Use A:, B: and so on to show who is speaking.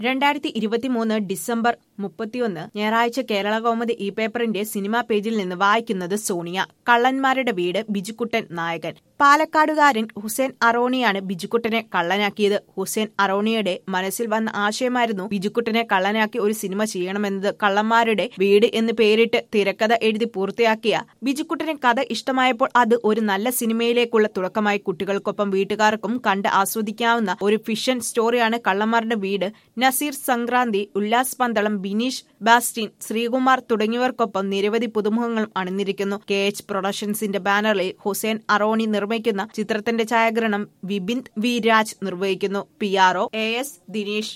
A: രണ്ടായിരത്തി ഇരുപത്തിമൂന്ന് ഡിസംബർ മുപ്പത്തിയൊന്ന് ഞായറാഴ്ച കേരള കൗമുദി ഇ പേപ്പറിന്റെ സിനിമാ പേജിൽ നിന്ന് വായിക്കുന്നത് സോണിയ കള്ളന്മാരുടെ വീട് ബിജുക്കുട്ടൻ നായകൻ പാലക്കാടുകാരൻ ഹുസൈൻ അറോണിയാണ് ബിജുക്കുട്ടനെ കള്ളനാക്കിയത് ഹുസൈൻ അറോണിയുടെ മനസ്സിൽ വന്ന ആശയമായിരുന്നു ബിജുക്കുട്ടനെ കള്ളനാക്കി ഒരു സിനിമ ചെയ്യണമെന്നത് കള്ളന്മാരുടെ വീട് എന്ന് പേരിട്ട് തിരക്കഥ എഴുതി പൂർത്തിയാക്കിയ ബിജുക്കുട്ടനെ കഥ ഇഷ്ടമായപ്പോൾ അത് ഒരു നല്ല സിനിമയിലേക്കുള്ള തുടക്കമായി കുട്ടികൾക്കൊപ്പം വീട്ടുകാർക്കും കണ്ട് ആസ്വദിക്കാവുന്ന ഒരു ഫിഷൻ സ്റ്റോറിയാണ് കള്ളന്മാരുടെ വീട് നസീർ സംക്രാന്തി ഉല്ലാസ് പന്തളം ബിനീഷ് ബാസ്റ്റിൻ ശ്രീകുമാർ തുടങ്ങിയവർക്കൊപ്പം നിരവധി പുതുമുഖങ്ങളും അണിനിരിക്കുന്നു കെ എച്ച് പ്രൊഡക്ഷൻസിന്റെ ബാനറിൽ ഹുസൈൻ അറോണി നിർമ്മിക്കുന്ന ചിത്രത്തിന്റെ ഛായാഗ്രഹണം വിപിൻ വി രാജ് നിർവഹിക്കുന്നു P R O A S Dinesh